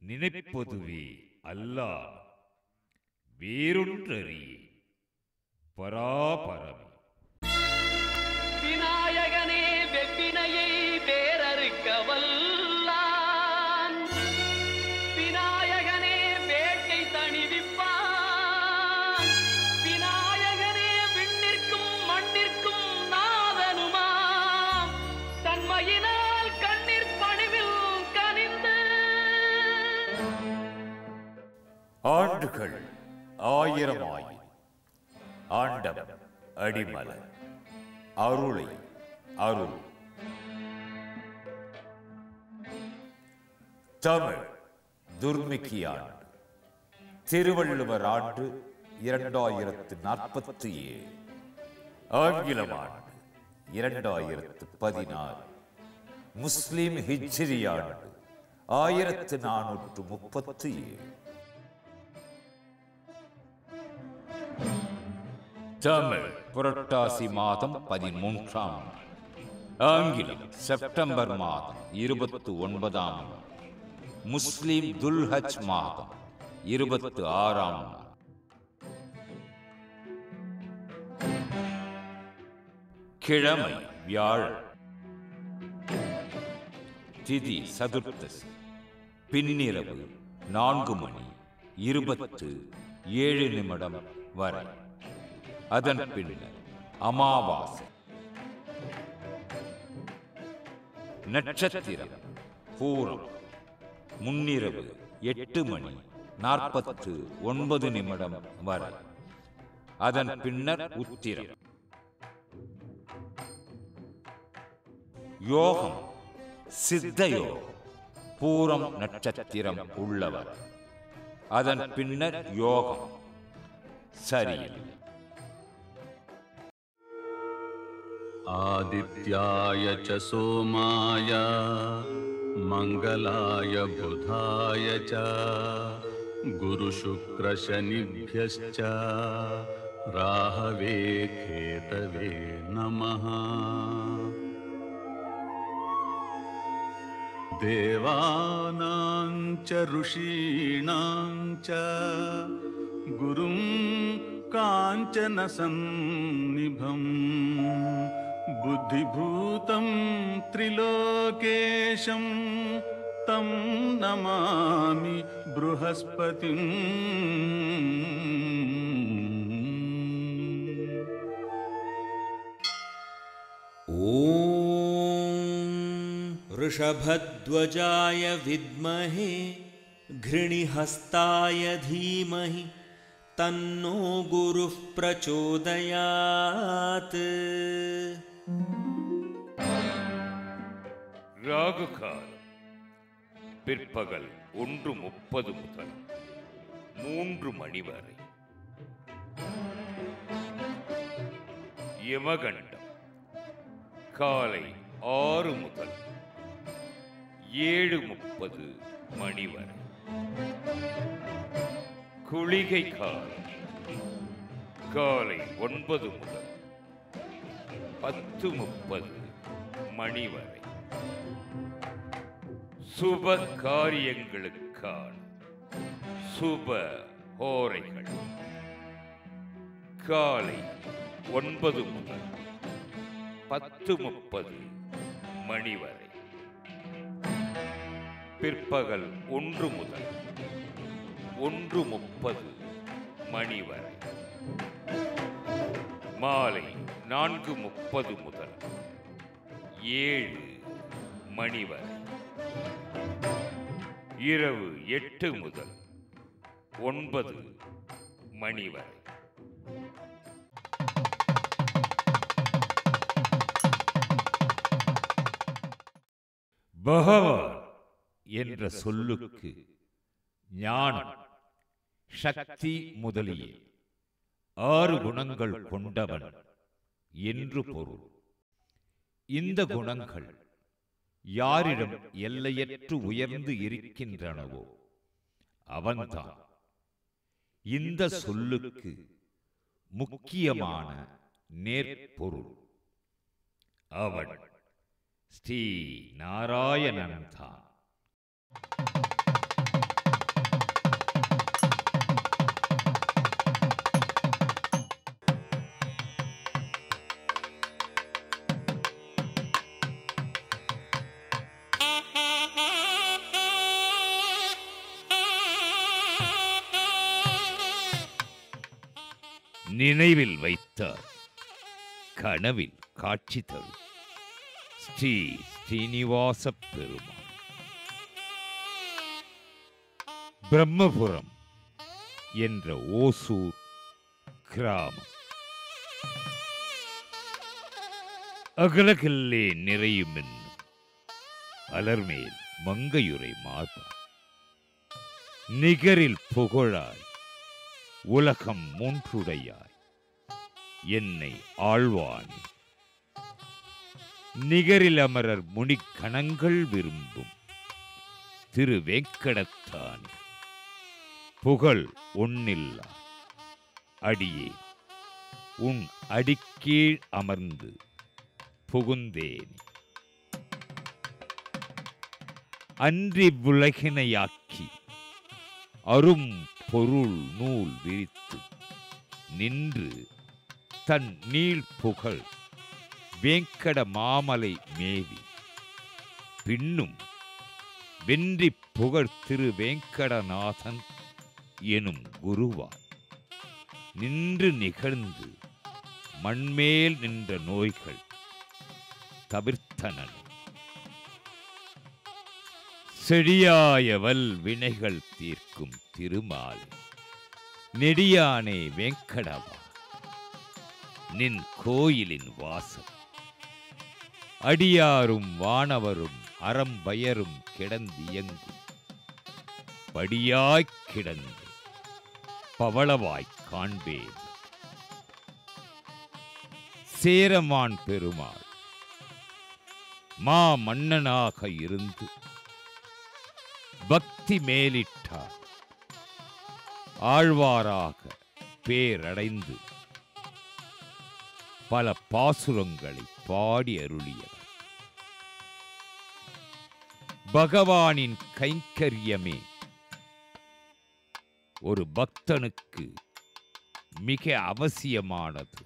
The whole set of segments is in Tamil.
நினைப்பதுவே அல்லால் வேறொன்றறியே பராபரமே விநாயகனே வெப்பினையை வேறறுக்க வல்லான் விநாயகனே வேட்டை தணிவிப்பான் விநாயகனே விண்ணிற்கும் மண்ணிற்கும் நாதனுமாம் தன்மையினால் கண்ணீர் பணிவில் கனிந்து ஆண்டுகள் ஆயிரமாய் ஆண்டவன் அடிமலர் அருளை அருள் தமிழ் துர்மிக்கி ஆண்டு திருவள்ளுவர் ஆண்டு இரண்டாயிரத்து நாற்பத்தி ஏழு ஆங்கிலம் ஆண்டு இரண்டாயிரத்து பதினாறு முஸ்லிம் ஹிஜ்ரி ஆண்டு ஆயிரத்து நானூற்று முப்பத்தி ஏழு தமிழ் புரட்டாசி மாதம் பதிமூன்றாம் நாள். ஆங்கிலம் செப்டம்பர் மாதம் இருபத்து ஒன்பதாம் நாள். முஸ்லிம் துல்ஹஜ் மாதம் இருபத்து ஆறாம் நாள். கிழமை வியாழன் திதி சதுர்த்தசி பின்னிரவு நான்கு மணி இருபத்து ஏழு நிமிடம் வரை அதன் பின்னர் அமாவாசை நட்சத்திரம் பூரம் முன்னிரவு எட்டு மணி நாற்பத்து ஒன்பது நிமிடம் வரை அதன் பின்னர் உத்திரம் யோகம் சித்த யோகம் பூரம் நட்சத்திரம் உள்ளவர் அதன் பின்னர் யோகம் சரியில்லை आदित्याय च सोमाय मङ्गलाय बुधाय च गुरुशुक्रशनिभ्यश्च राहवे केतवे नमः देवानां च ऋषीणां च गुरुं काञ्चनसन्निभम् बुद्धिभूतं त्रिलोकेशं तं नमामि बृहस्पतिम् ॐ वृषभध्वजाय विद्महे घृणिहस्ताय धीमहि तन्नो गुरुः प्रचोदयात् ராகு காலம் பிற்பகல் ஒன்று முப்பது முதல் மூன்று மணி வரை யமகண்டம் காலை ஆறு முதல் ஏழு முப்பது மணி வரை குளிகை காலம் காலை ஒன்பது முதல் பத்து முப்பது மணி வரை சுப காரியங்களுக்கான சுப ஹோரைகள் காலை ஒன்பது முதல் பத்து முப்பது மணி வரை பிற்பகல் ஒன்று முதல் ஒன்று முப்பது மணி வரை மாலை நான்கு முப்பது முதல் ஏழு மணி வரை இரவு எட்டு முதல் ஒன்பது மணி வரை பகவான் என்ற சொல்லுக்கு ஞானம் சக்தி முதலிய ஆறு குணங்கள் கொண்டவன் என்று பொருள் இந்த குணங்கள் யாரிடம் எல்லையற்று உயர்ந்து இருக்கின்றனவோ அவன்தான் இந்த சொல்லுக்கு முக்கியமான நேர்பொருள் அவன் ஸ்ரீ நாராயணன் தான் நினைவில் வைத்தார் கனவில் காட்சி தரும் ஸ்ரீ ஸ்ரீனிவாச பெருமாள் பிரம்மபுரம் என்ற ஓசூர் கிராமம் அகலகில்லே நிறையும் என்னும் அலர்மேல் மங்கையுரை மார்பா நிகரில் புகழாய் உலகம் மூன்றுடையாய் என்னை ஆழ்வானே நிகரில் அமரர் முனிக்கணங்கள் விரும்பும் திரு வெங்கடத்தானே புகழ் ஒன்னில்லா அடியே உன் அடிக்கீழ் அமர்ந்து புகுந்தேன் அன்றி உலகினையாக்கி அரும் பொருள் நூல் விரித்து நின்று தன் நீள் புகழ் வேங்கட மாமலை மேவி பின்னும் வென்றி புகழ் திரு வேங்கடநாதன் எனும் குருவாய் நின்று நிகழ்ந்து மண்மேல் நின்ற நோய்கள் தவிர்த்தனன் செடியாயவல் வினைகள் தீர்க்கும் திருமால் நெடியானே வெங்கடவா நின் கோயிலின் வாசல் அடியாரும் வானவரும் அறம்பயரும் கிடந்தியங்கும் படியாய்க் கிடந்து பவளவாய்க் காண்பேன் சேரமான் பெருமாள் மா மன்னனாக இருந்து பக்தி மேலிட்டார் ஆழ்வாராக பேரடைந்து பல பாசுரங்களை பாடி அருளியவர் பகவானின் கைங்கரியமே ஒரு பக்தனுக்கு மிக அவசியமானது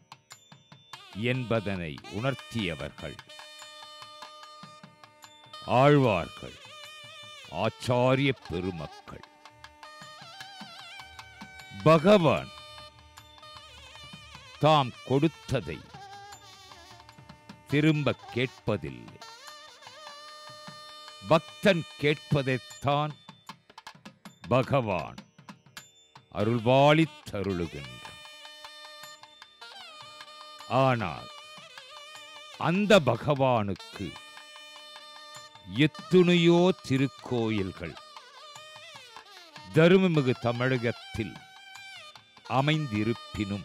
என்பதனை உணர்த்தியவர்கள் ஆழ்வார்கள் ஆச்சாரிய பெருமக்கள் பகவான் தாம் கொடுத்ததை திரும்ப கேட்பதில்லை பக்தன் கேட்பதைத்தான் பகவான் அருள்வாளித் தருளுகின்றான் ஆனால் அந்த பகவானுக்கு எத்துணையோ திருக்கோயில்கள் தருமமிகு தமிழகத்தில் அமைந்திருப்பினும்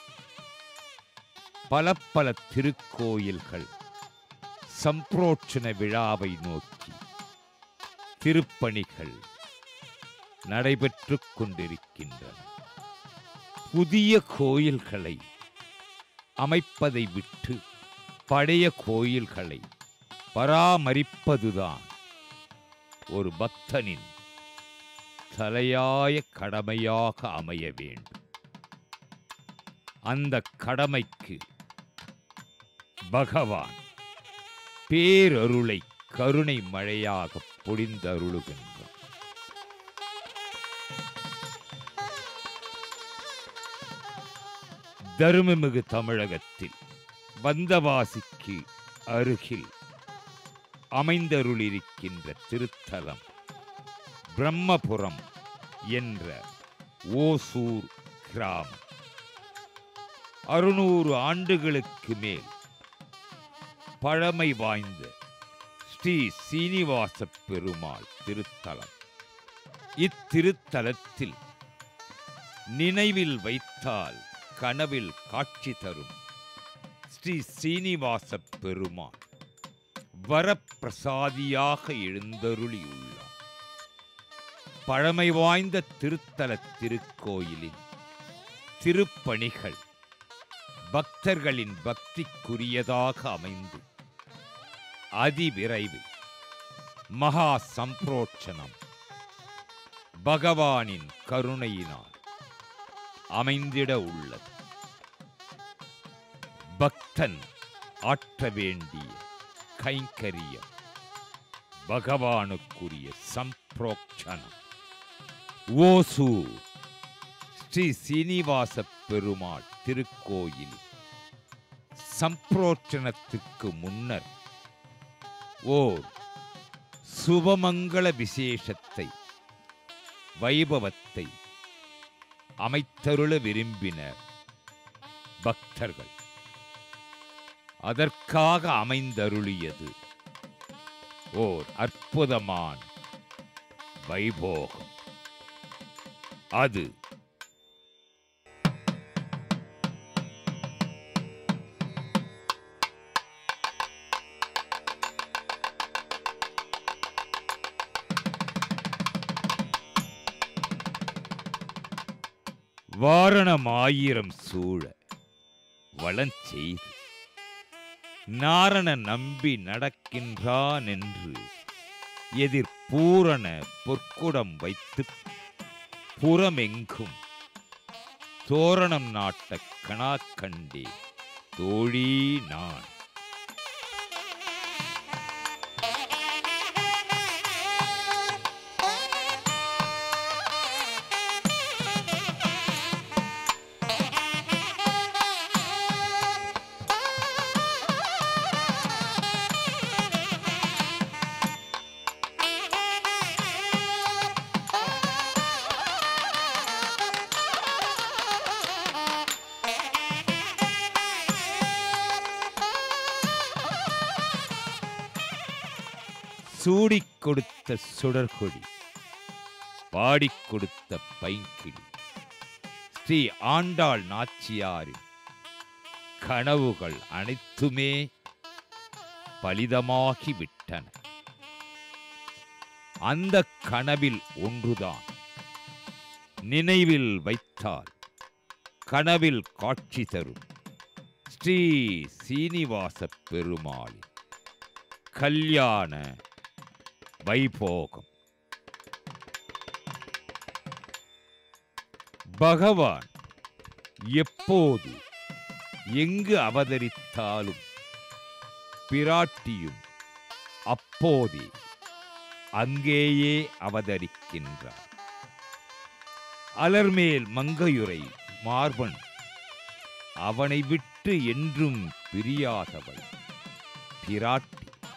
பல பல திருக்கோயில்கள் சம்பிரோட்சண விழாவை நோக்கி திருப்பணிகள் நடைபெற்றுக் கொண்டிருக்கின்றன புதிய கோயில்களை அமைப்பதை விட்டு பழைய கோயில்களை பராமரிப்பதுதான் ஒரு பக்தனின் தலையாய கடமையாக அமைய வேண்டும் அந்த கடமைக்கு பகவான் பேரருளை கருணை மழையாக பொழிந்தருளுகின்றார் தருமமிகு தமிழகத்தில் வந்தவாசிக்கு அருகில் அமைந்தருளிருக்கின்ற திருத்தலம் பிரம்மபுரம் என்ற ஓசூர் கிராமம் அறுநூறு ஆண்டுகளுக்கு மேல் பழமை வாய்ந்த ஸ்ரீ சீனிவாச பெருமாள் திருத்தலம் இத்திருத்தலத்தில் நினைவில் வைத்தால் கனவில் காட்சி தரும் ஸ்ரீ சீனிவாச பெருமாள் வரப்பிரசாதியாக எழுந்தருளியுள்ளார் பழமை வாய்ந்த திருத்தல திருக்கோயிலின் திருப்பணிகள் பக்தர்களின் பக்திக்குரியதாக அமைந்து அதிவிரைவில் மகா சம்பிரோட்சணம் பகவானின் கருணையினால் அமைந்திட உள்ளது பக்தன் ஆற்ற வேண்டிய கைங்கரியம் பகவானுக்குரிய சம்பிரோக்ஷணம் ஓசூர் ஸ்ரீ சீனிவாச பெருமாள் திருக்கோயில் சம்பிரோச்சனத்துக்கு முன்னர் ஓர் சுபமங்கள விசேஷத்தை வைபவத்தை அமைத்தருள விரும்பினர் பக்தர்கள் அதற்காக அமைந்தருளியது ஓர் அற்புதமான வைபோகம் அது வாரணமாயிரம் சூழ வளஞ்செய்து நாரண நம்பி நடக்கின்றான் என்று எதிர் பூரண பொற்குடம் வைத்து புறமெங்கும் தோரணம் நாட்ட கணா கண்டே தோழி நான் சூடிக் கொடுத்த சுடர்கொடி பாடிக் கொடுத்த பைங்கிளி ஸ்ரீ ஆண்டாள் நாச்சியாரின் கனவுகள் அனைத்துமே பலிதமாகி விட்டன அந்த கனவில் ஒன்றுதான் நினைவில் வைத்தால் கனவில் காட்சி தரும் ஸ்ரீ சீனிவாச பெருமாளின் கல்யாண வைபோகம் பகவான் எப்போது எங்கு அவதரித்தாலும் பிராட்டியும் அப்போதே அங்கேயே அவதரிக்கின்றார் அலர்மேல் மங்கையுரை மார்பன் அவனை விட்டு என்றும் பிரியாதவள் பிராட்டி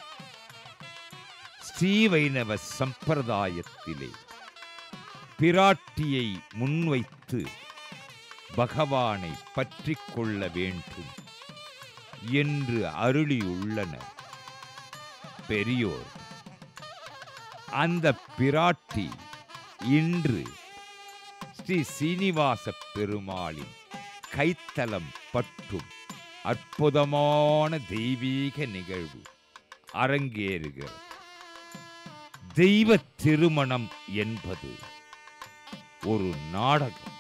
ஸ்ரீவைணவ சம்பிரதாயத்திலே பிராட்டியை முன்வைத்து பகவானை பற்றிக் கொள்ள வேண்டும் என்று அருளியுள்ளனர் பெரியோர் அந்த பிராட்டி இன்று ஸ்ரீ சீனிவாச பெருமாளின் கைத்தலம் பற்றும் அற்புதமான தெய்வீக நிகழ்வு அரங்கேறுகிறது தெய்வ திருமணம் என்பது ஒரு நாடகம்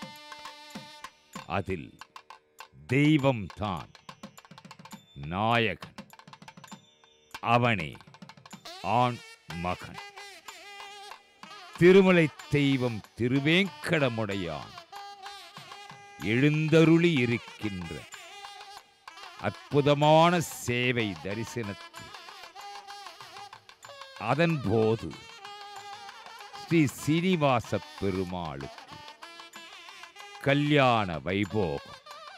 அதில் தெய்வம்தான் நாயகன் அவனே ஆண் மகன் திருமலை தெய்வம் திருவேங்கடமுடையான் எழுந்தருளி இருக்கின்ற அற்புதமான சேவை தரிசனத்தில் அதன்போது ஸ்ரீ சீனிவாச பெருமாளுக்கு கல்யாண வைபோகம்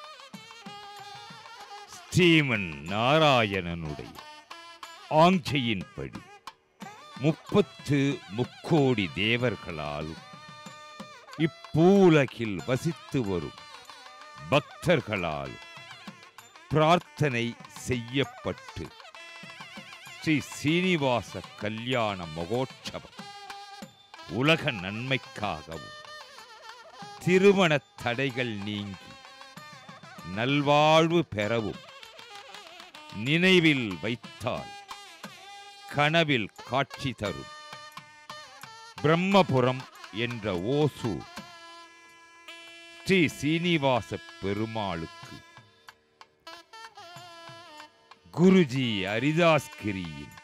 ஸ்ரீமன் நாராயணனுடைய ஆங்கையின்படி முப்பத்து முக்கோடி தேவர்களாலும் இப்பூலகில் வசித்து வரும் பக்தர்களாலும் பிரார்த்தனை செய்யப்பட்டு ஸ்ரீ சீனிவாச கல்யாண மகோற்சவம் உலக நன்மைக்காகவும் திருமண தடைகள் நீங்கி நல்வாழ்வு பெறவும் நினைவில் வைத்தால் கனவில் காட்சி தரும் பிரம்மபுரம் என்ற ஓசூர் ஸ்ரீ சீனிவாச பெருமாளுக்கு குருஜி அரிதாஸ்கிரியின்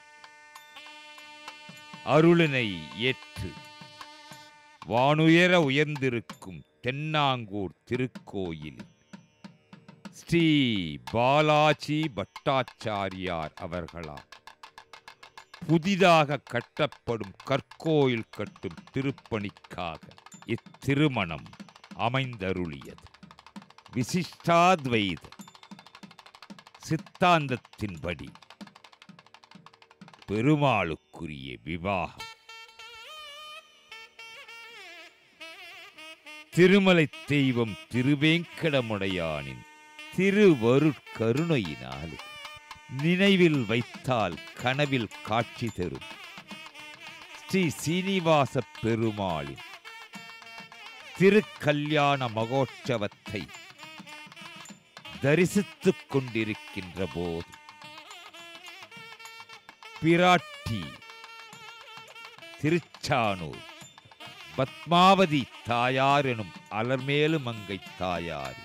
அருளினை ஏற்று வானுயர உயர்ந்திருக்கும் தென்னாங்கூர் திருக்கோயில் ஸ்ரீ பாலாஜி பட்டாச்சாரியார் அவர்களால் புதிதாக கட்டப்படும் கற்கோயில் கட்டும் திருப்பணிக்காக இத்திருமணம் அமைந்தருளியது விசிஷ்டாத்வைத சித்தாந்தத்தின்படி பெருமாளுக்குரிய விவாகம் திருமலை தெய்வம் திருவேங்கடமுடையானின் திருவருட்கருணையினால் நினைவில் வைத்தால் கனவில் காட்சி தரும் ஸ்ரீ சீனிவாச பெருமாளின் திருக்கல்யாண மகோற்சவத்தை தரிசித்துக் கொண்டிருக்கின்ற போது பிராட்டி திருச்சானூர் பத்மாவதி தாயார் எனும் அலர்மேலு மங்கை தாயார்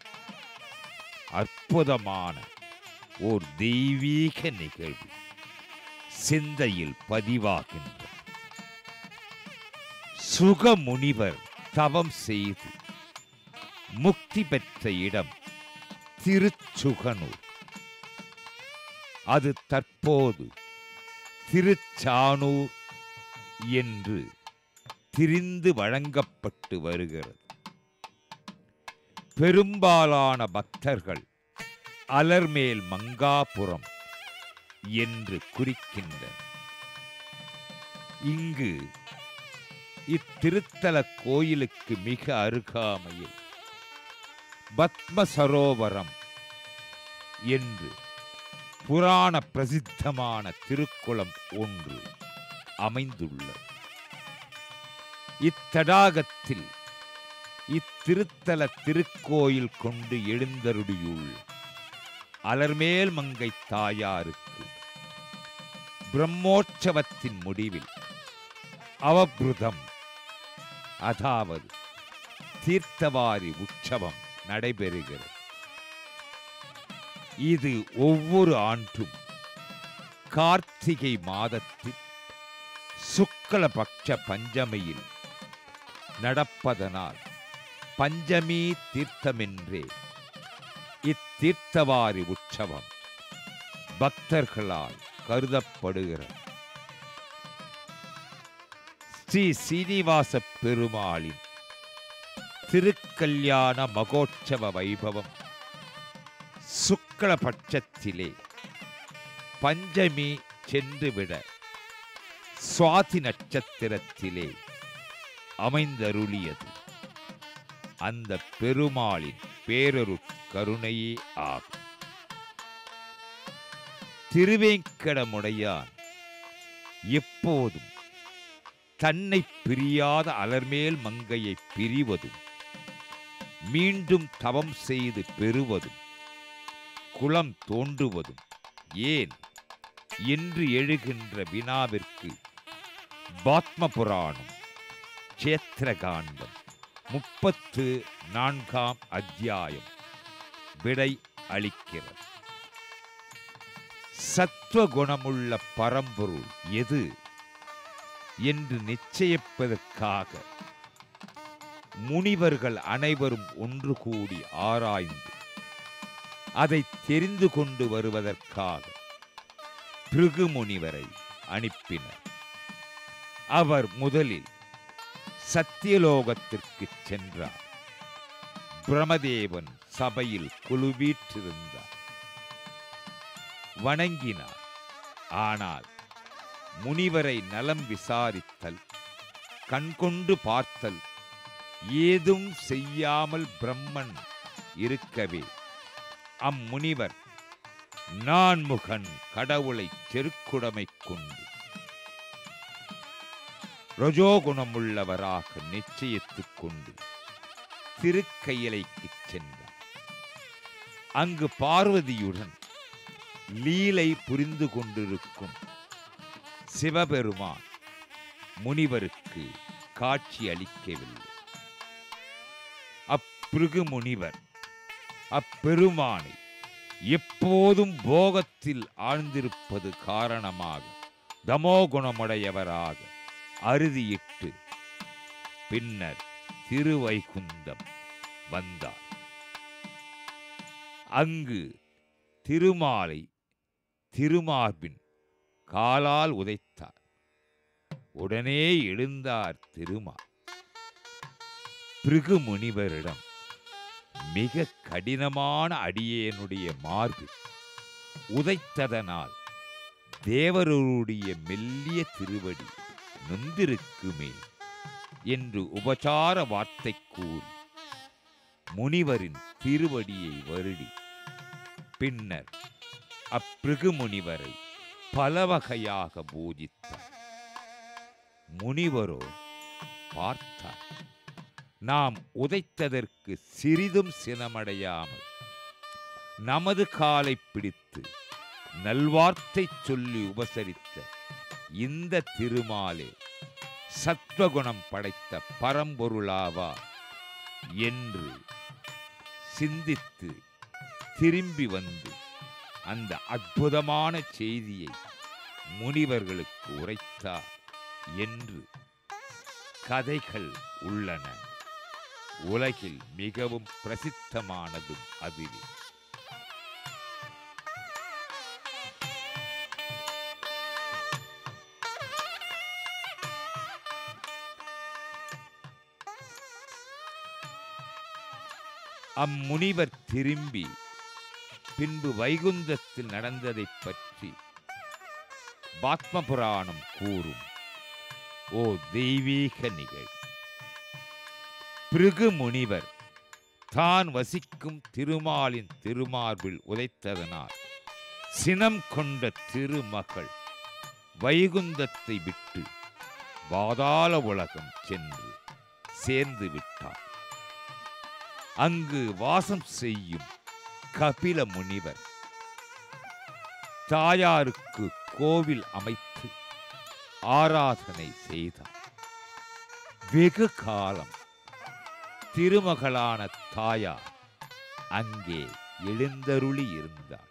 அற்புதமான ஓர் தெய்வீக நிகழ்வு சிந்தையில் பதிவாகின்ற சுகமுனிவர் தவம் செய்து முக்தி பெற்ற இடம் திருச்சுகனூர் அது தற்போது திருச்சானூர் என்று திரிந்து வழங்கப்பட்டு வருகிறது பெரும்பாலான பக்தர்கள் அலர்மேல் மங்காபுரம் என்று குறிக்கின்றனர் இங்கு இத்திருத்தல கோயிலுக்கு மிக அருகாமையில் பத்ம சரோவரம் என்று புராண பிரசித்தமான திருக்குளம் ஒன்று அமைந்துள்ளது இத்தடாகத்தில் இத்திருத்தல திருக்கோயில் கொண்டு எழுந்தருளியுள்ள அலர்மேல் மங்கை தாயாருக்கு பிரம்மோற்சவத்தின் முடிவில் அவபிருதம் அதாவது தீர்த்தவாரி உற்சவம் நடைபெறுகிறது இது ஒவ்வொரு ஆண்டும் கார்த்திகை மாதத்தில் சுக்லபக்ஷ பஞ்சமியில் நடப்பதனால் பஞ்சமி தீர்த்தமென்றே இத்தீர்த்தவாரி உற்சவம் பக்தர்களால் கருதப்படுகிறது ஸ்ரீ சீனிவாச பெருமாளின் திருக்கல்யாண மகோற்சவ வைபவம் சுக்லபட்சத்திலே பஞ்சமி சென்றுவிட சுவாதி நட்சத்திரத்திலே அமைந்தருளியது அந்த பெருமாளின் பேரொரு கருணையே ஆகும் திருவேங்கடமுடையான் எப்போதும் தன்னை பிரியாத அலர்மேல் மங்கையை பிரிவதும் மீண்டும் தவம் செய்து பெறுவதும் குளம் தோண்டுவதும் ஏன் என்று எழுகின்ற வினாவிற்கு பாத்ம புராணம் கஷேத்திரகாண்டம் முப்பத்து நான்காம் அத்தியாயம் விடை அளிக்கிறது சத்துவகுணமுள்ள பரம்பொருள் எது என்று நிச்சயிப்பதற்காக முனிவர்கள் அனைவரும் ஒன்று கூடி ஆராய்ந்து அதை தெரிந்து கொண்டு வருவதற்காக பிருகு முனிவரை அனுப்பினர் அவர் முதலில் சத்தியலோகத்திற்கு சென்றார் பிரமதேவன் சபையில் குழுவீற்றிருந்தார் வணங்கினார் ஆனால் முனிவரை நலம் விசாரித்தல் கண்கொண்டு பார்த்தல் ஏதும் செய்யாமல் பிரம்மன் இருக்கவே அம்முனிவர் நான்முகன் கடவுளை செருக்குடமை கொண்டு ரஜோகுணமுள்ளவராக நிச்சயித்துக் கொண்டு திருக்கையலைக்கு சென்றார் அங்கு பார்வதியுடன் லீலை புரிந்து கொண்டிருக்கும் சிவபெருமான் முனிவருக்கு காட்சி அளிக்கவில்லை அப்பிருகு முனிவர் அப்பெருமானை எப்போதும் போகத்தில் ஆழ்ந்திருப்பது காரணமாக தமோகுணமுடையவராக அறுதியிட்டு பின்னர் திருவைகுந்தம் வந்தார் அங்கு திருமாலை திருமார்பின் காலால் உதைத்தார் உடனே எழுந்தார் திருமால் பிருகு முனிவரிடம் மிக கடினமான அடியேனுடைய மார்பு உதைத்ததனால் தேவருடைய மெல்லிய திருவடி நொந்திருக்குமே என்று உபசார வார்த்தை கூறி முனிவரின் திருவடியை வருடி பின்னர் அப்பிருகு முனிவரை பல வகையாக பூஜித்தார் முனிவரோ பார்த்தார் நாம் உதைத்ததற்கு சிறிதும் சினமடையாமல் நமது காலை பிடித்து நல்வார்த்தை சொல்லி உபசரித்த இந்த திருமாலே சத்வகுணம் படைத்த பரம்பொருளாவா என்று சிந்தித்து திரும்பி வந்து அந்த அற்புதமான செய்தியை முனிவர்களுக்கு உரைத்தார் என்று கதைகள் உள்ளன உலகில் மிகவும் பிரசித்தமானதும் அதுவே அம்முனிவர் திரும்பி பின்பு வைகுந்தத்தில் நடந்ததைப் பற்றி பாத்ம புராணம் கூறும் ஓ தெய்வீக நிகழ் பிருகு முனிவர் தான் வசிக்கும் திருமாலின் திருமார்பில் உதைத்ததனால் சினம் கொண்ட திருமகள் வைகுந்தத்தை விட்டு பாதாள உலகம் சென்று சேர்ந்து விட்டார் அங்கு வாசம் செய்யும் கபில முனிவர் தாயாருக்கு கோவில் அமைத்து ஆராதனை செய்தார் வெகு காலம் திருமகளான தாயார் அங்கே எழுந்தருளி இருந்தார்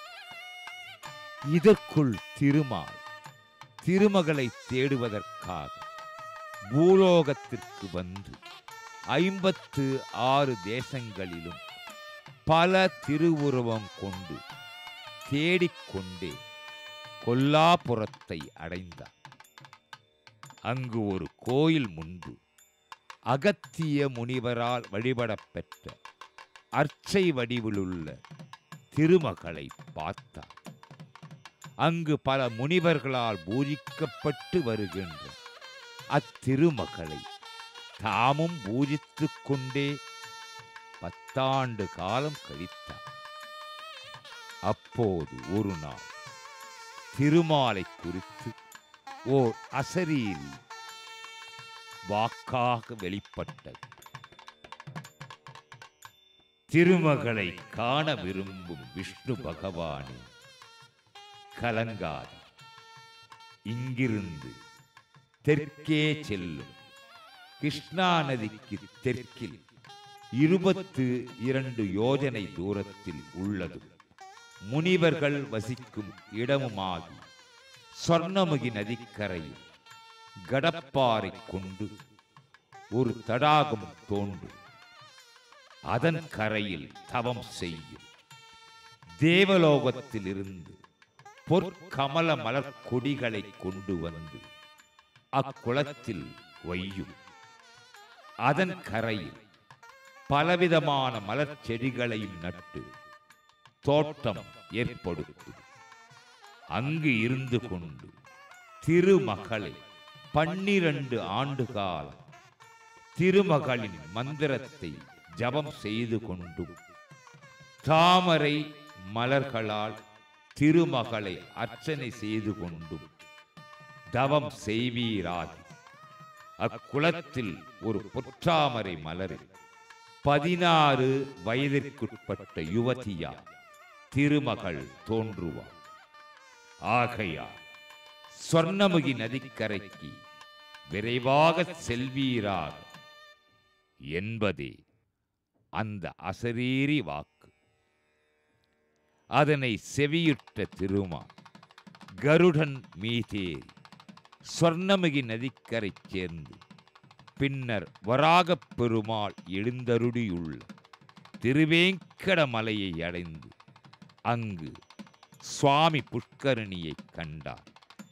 இதற்குள் திருமால் திருமகளை தேடுவதற்காக பூலோகத்திற்கு வந்து ஐம்பத்து ஆறு தேசங்களிலும் பல திருவுருவம் கொண்டு தேடிக்கொண்டே கொல்லாபுரத்தை அடைந்தார் அங்கு ஒரு கோயில் முன்பு அகத்திய முனிவரால் வழிபடப் பெற்ற அர்ச்சை வடிவிலுள்ள திருமகளை பார்த்தார் அங்கு பல முனிவர்களால் பூஜிக்கப்பட்டு வருகின்ற அத்திருமகளை தாமும் பூஜித்துக் கொண்டே பத்தாண்டு காலம் கழித்தார் அப்போது ஒரு நாள் திருமாலை குறித்து ஓர் அசரீரி வாக்காக வெளிப்பட்டது திருமகளை காண விரும்பும் விஷ்ணு பகவானே கலங்காது இங்கிருந்து தெற்கே செல்லும் கிருஷ்ணா நதிக்கு தெற்கில் இருபத்து இரண்டு யோஜனை தூரத்தில் உள்ளதும் முனிவர்கள் வசிக்கும் இடமுமாகி சொர்ணமுகி நதிக்கரையில் கடப்பாறை கொண்டு ஒரு தடாகம் தோன்றும் அதன் கரையில் தவம் செய்யும் தேவலோகத்திலிருந்து பொற்கமல மலர் கொடிகளை கொண்டு வந்து அக்குளத்தில் வையும் அதன் கரையில் பலவிதமான மலர் செடிகளையும் நட்டு தோட்டம் ஏற்படுத்தும் அங்கு இருந்து கொண்டு திருமகளை பன்னிரண்டு ஆண்டு காலம் திருமகளின் மந்திரத்தை ஜபம் செய்து கொண்டும் தாமரை மலர்களால் திருமகளை அர்ச்சனை செய்து கொண்டும் தவம் செய்வீராகி அக்குளத்தில் ஒரு பொற்றாமரை மலரில் பதினாறு வயதிற்குட்பட்ட யுவதியா திருமகள் தோன்றுவார் ஆகையால் சொர்ணமுகி நதிக்கரைக்கு விரைவாக செல்வீராக என்பதே அந்த அசரீரி வாக்கு அதனை செவியுற்ற திருமா கருடன் மீதேறி சொர்ணமுகி நதிக்கரை சேர்ந்து பின்னர் வராகப் பெருமாள் எழுந்தருளியுள்ள திருவேங்கட மலையை அடைந்து அங்கு சுவாமி புஷ்கரணியைக் கண்டார்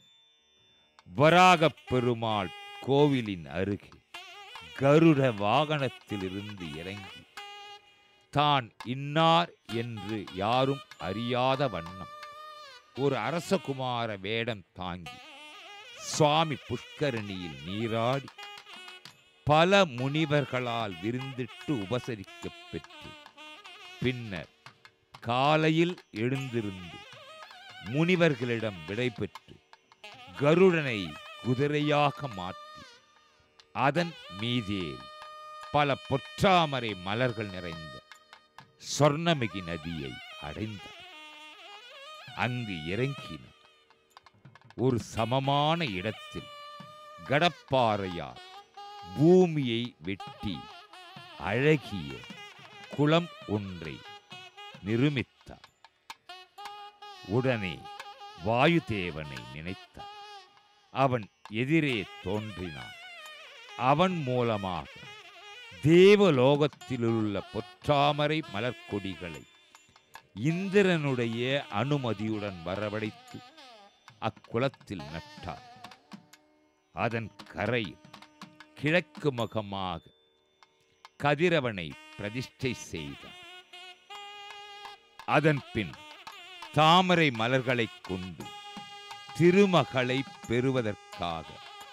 வராகப் பெருமாள் கோவிலின் அருகே கருட வாகனத்திலிருந்து இறங்கி தான் இன்னார் என்று யாரும் அறியாத வண்ணம் ஒரு அரசகுமார வேடம் தாங்கி சுவாமி புஷ்கரணியில் நீராடி பல முனிவர்களால் விருந்திட்டு உபசரிக்கப் பெற்று பின்னர் காலையில் எழுந்திருந்து முனிவர்களிடம் விடைபெற்று கருடனை குதிரையாக மாற்றி அதன் மீதேறி பல பொற்றாமரை மலர்கள் நிறைந்த சொர்ணமிகு நதியை அடைந்தார் அங்கு இறங்கினார் ஒரு சமமான இடத்தில் கடப்பாறையால் பூமியை வெட்டி அழகிய குளம் ஒன்றை நிருமித்தார் உடனே வாயுதேவனை நினைத்தார் அவன் எதிரே தோன்றினான் அவன் மூலமாக தேவலோகத்திலுள்ள பொற்றாமரை மலர்க்கொடிகளை இந்திரனுடைய அனுமதியுடன் வரவழைத்து அக்குளத்தில் நட்டார் அதன் கரையில் கிழக்கு முகமாக கதிரவனை பிரதிஷ்டை செய்தார் அதன் பின் தாமரை மலர்களைக் கொண்டு திருமகளை பெறுவதற்காக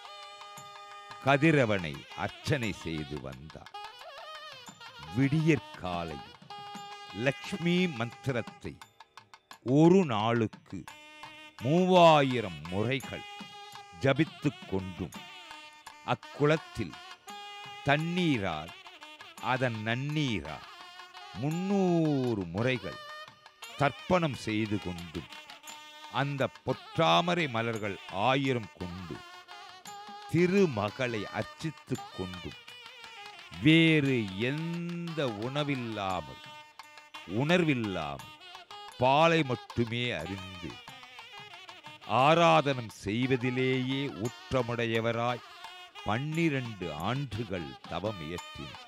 கதிரவனை அர்ச்சனை செய்து வந்தார் விடியற்காலை லக்ஷ்மி மந்திரத்தை ஒரு நாளுக்கு மூவாயிரம் முறைகள் ஜபித்துக் கொண்டும் அக்குளத்தில் தண்ணீரால் அதன் நன்னீரால் முன்னூறு முறைகள் தர்ப்பணம் செய்து கொண்டும் அந்த பொற்றாமரை மலர்கள் ஆயிரம் கொண்டு திருமகளை அர்ச்சித்துக் கொண்டும் வேறு எந்த உணவில்லாமல் உணர்வில்லாமல் பாலை மட்டுமே அறிந்து ஆராதனம் செய்வதிலேயே ஊற்றமுடையவராய் பன்னிரண்டு ஆண்டுகள் தவம் இயற்றினார்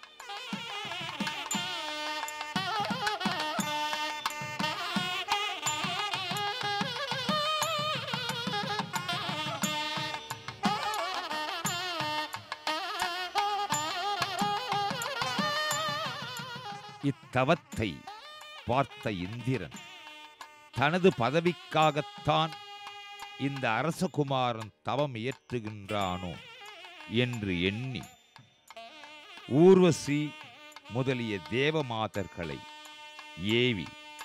இத்தவத்தை பார்த்த இந்திரன் தனது பதவிக்காகத்தான் இந்த அரசகுமாரன் தவம் இயற்றுகின்றானோ என்று எண்ணி ஊர்வசி முதலிய தேவமாதர்களை ஏவி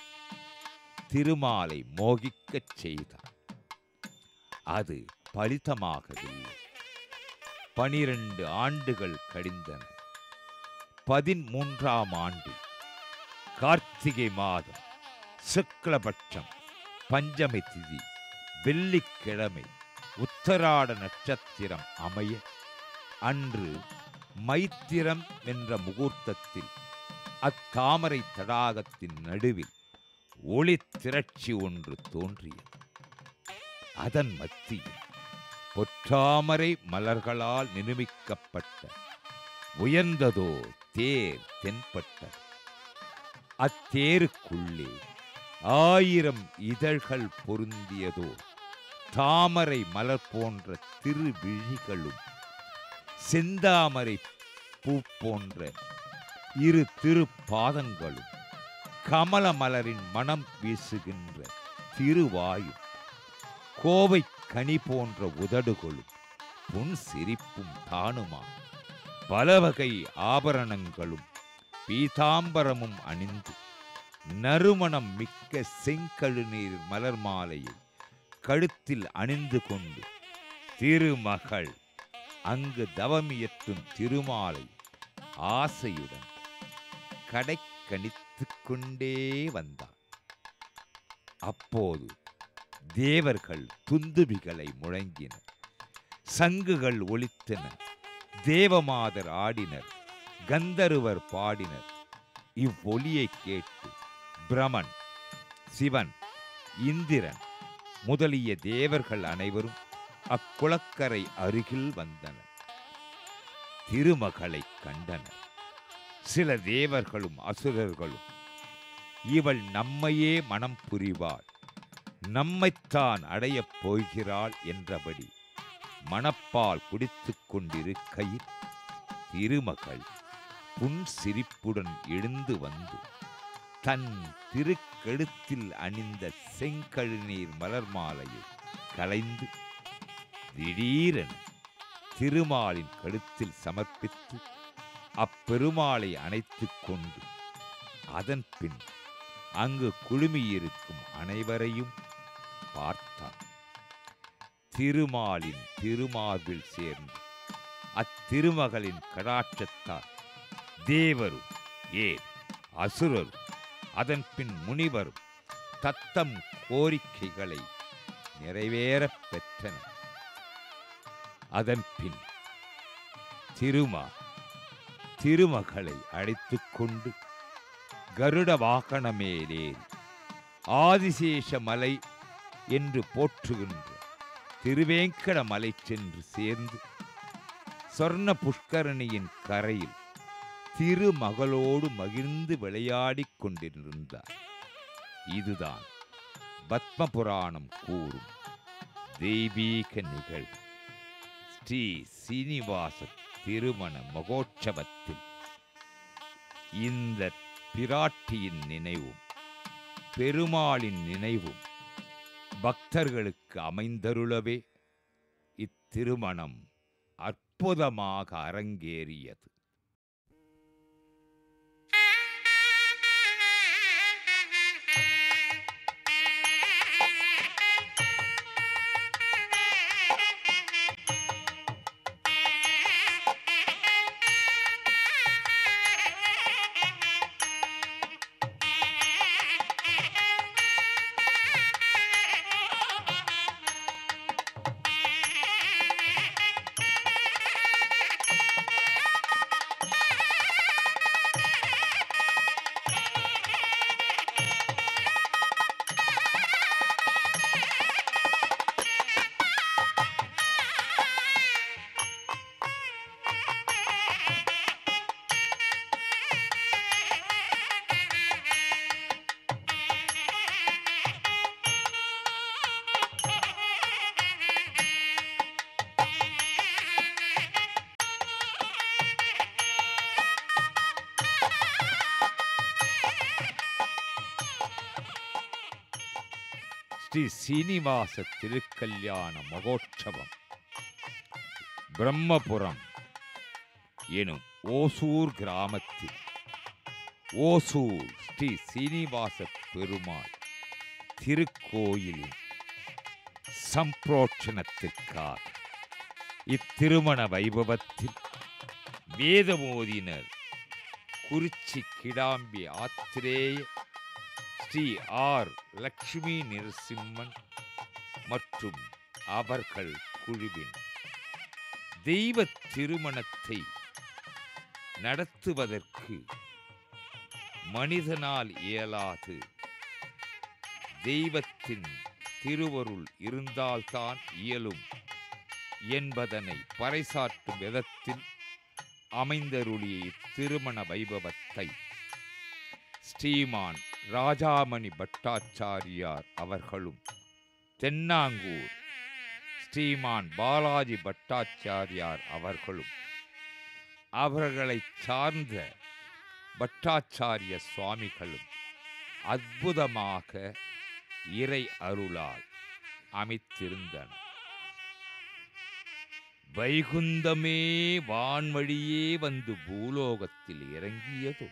திருமாலை மோகிக்கச் செய்தார் அது பலிதமாகவில்லை பனிரெண்டு ஆண்டுகள் கழிந்தன பதிமூன்றாம் ஆண்டு கார்த்திகை மாதம் சுக்லபட்சம் பஞ்சமி திதி வெள்ளிக்கிழமை உத்தராட நட்சத்திரம் அமைய அன்று மைத்திரம் என்ற முகூர்த்தத்தில் அத்தாமரை தடாகத்தின் நடுவில் ஒளி திரட்சி ஒன்று தோன்றியது அதன் மத்தியில் பொற்றாமரை மலர்களால் நிருமிக்கப்பட்ட உயர்ந்ததோ தேர் தென்பட்டது அத்தேருக்குள்ளே ஆயிரம் இதழ்கள் பொருந்தியதோ தாமரை மலர் போன்ற திருவிழிகளும் செந்தாமரை பூ போன்ற இரு திருப்பாதங்களும் கமல மலரின் மனம் வீசுகின்ற திருவாயும் கோவை கனி போன்ற உதடுகளும் புன் சிரிப்பும் தானுமா பல வகை ஆபரணங்களும் பீதாம்பரமும் அணிந்து நறுமணம் மிக்க செங்கழுநீர் மலர் மாலையை கழுத்தில் அணிந்து கொண்டு திருமகள் அங்கு தவமியற்றும் திருமாலை ஆசையுடன் கடைக்கணித்துக் கொண்டே வந்தார் அப்போது தேவர்கள் துந்துபிகளை முழங்கினர் சங்குகள் ஒலித்தன தேவமாதர் ஆடினர் கந்தருவர் பாடினர் இவ்வொலியை கேட்டு பிரமன் சிவன் இந்திரன் முதலிய தேவர்கள் அனைவரும் அக்குளக்கரை அருகில் வந்தனர் திருமகளை கண்டனர் சில தேவர்களும் அசுரர்களும் இவள் நம்மையே மனம் புரிவாள் நம்மைத்தான் அடையப் போகிறாள் என்றபடி மணப்பால் குடித்துக் கொண்டிருக்கையில் திருமகள் புன் சிரிப்புடன் எழுந்து வந்து தன் திருக்கழுத்தில் அணிந்த செங்கழுநீர் மலர் மாலையை களைந்து திடீரென திருமாலின் கழுத்தில் சமர்ப்பித்து அப்பெருமாளை அணைத்துக் கொண்டு அதன் பின் அங்கு குழுமியிருக்கும் அனைவரையும் பார்த்தான் திருமாலின் திருமார்பில் சேர்ந்து அத்திருமகளின் கடாட்சத்தால் தேவரும் ஏன் அசுரரும் அதன் பின் முனிவரும் தத்தம் கோரிக்கைகளை நிறைவேறப் பெற்றனர் அதன் பின் திருமா திருமகளை அழைத்துக் கொண்டு கருட வாகனமேலேறி ஆதிசேஷ மலை என்று போற்றுகின்ற திருவேங்கட மலை சென்று சேர்ந்து சொர்ண புஷ்கரணியின் கரையில் திருமகளோடு மகிழ்ந்து விளையாடிக் கொண்டிருந்தார் இதுதான் பத்ம புராணம் கூறும் தெய்வீக நிகழ்வு ஸ்ரீ சீனிவாச திருமண மகோற்சவத்தில் இந்த பிராட்டியின் நினைவும் பெருமாளின் நினைவும் பக்தர்களுக்கு அமைந்தருளவே இத்திருமணம் அற்புதமாக அரங்கேறியது ஸ்ரீ சீனிவாச திருக்கல்யாண மகோற்சவம் பிரம்மபுரம் எனும் ஓசூர் கிராமத்தில் ஓசூர் ஸ்ரீ சீனிவாச பெருமாள் திருக்கோயிலின் சம்பிரோட்சணத்திற்காக இத்திருமண வைபவத்தில் வேதமோதினர் குறிச்சி கிடாம்பி ஆத்திரேய ஸ்ரீ ஆர் லக்ஷ்மி நரசிம்மன் மற்றும் அவர்கள் குழுவின் தெய்வ திருமணத்தை நடத்துவதற்கு மனிதனால் இயலாது தெய்வத்தின் திருவருள் இருந்தால்தான் இயலும் என்பதனை பறைசாற்றும் விதத்தில் அமைந்தருளிய இத்திருமண வைபவத்தை ஸ்ரீமான் ராஜாமணி பட்டாச்சாரியார் அவர்களும் தென்னாங்கூர் ஸ்ரீமான் பாலாஜி பட்டாச்சாரியார் அவர்களும் அவர்களைச் சார்ந்த பட்டாச்சாரிய சுவாமிகளும் அற்புதமாக இறை அருளால் அமைத்திருந்தனர் வைகுந்தமே வான்வழியே வந்து பூலோகத்தில் இறங்கியதோ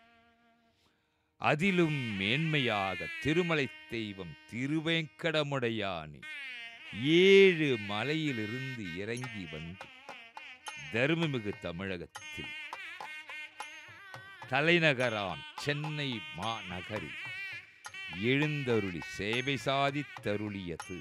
அதிலும் மேன்மையாக திருமலை தெய்வம் திருவேங்கடமுடையானி ஏழு மலையிலிருந்து இறங்கி வந்து தருமமிகு தமிழகத்தில் தலைநகராம் சென்னை மாநகரில் எழுந்தருளி சேவை சாதித்தருளியது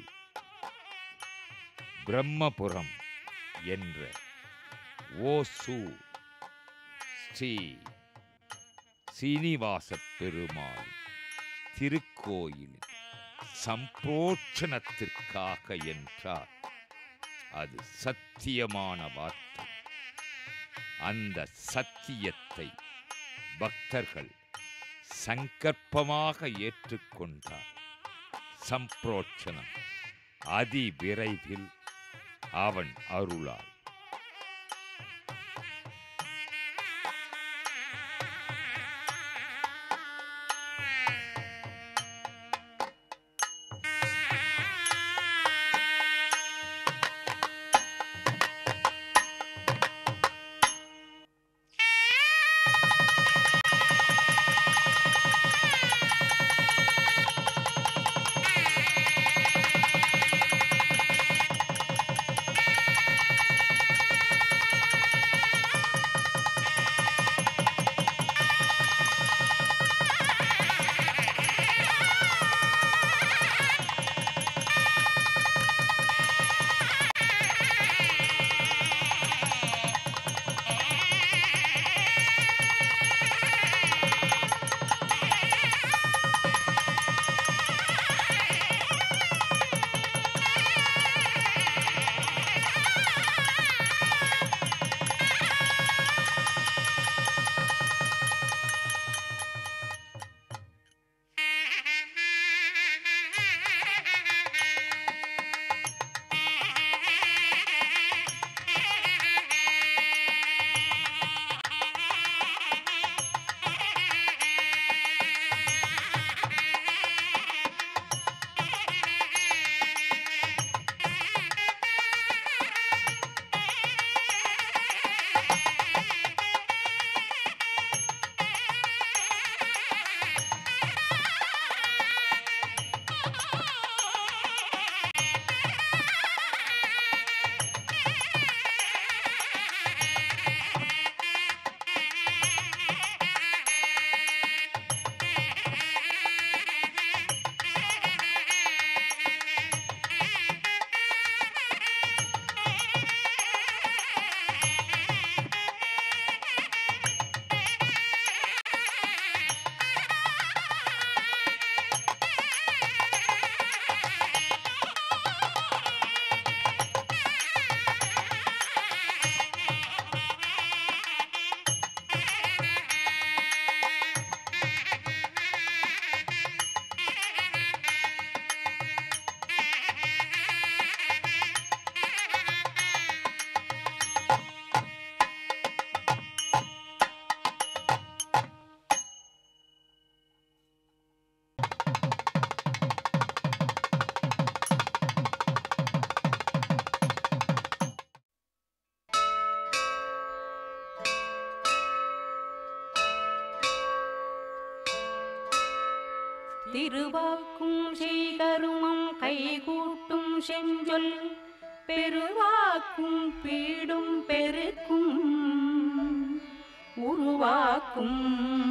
பிரம்மபுரம் என்ற ஓசு ஸ்ரீ சீனிவாச பெருமாள் திருக்கோயிலின் சம்போட்சணத்திற்காக என்றார் அது சத்தியமான வார்த்தை அந்த சத்தியத்தை பக்தர்கள் சங்கற்பமாக ஏற்றுக்கொண்டார் சம்பிரோட்சணம் அதி விரைவில் அவன் அருளால் திருவாக்கும் செய்கருமம் கைகூட்டும் செஞ்சொல் பெருவாக்கும் பீடும் பெருக்கும் உருவாக்கும்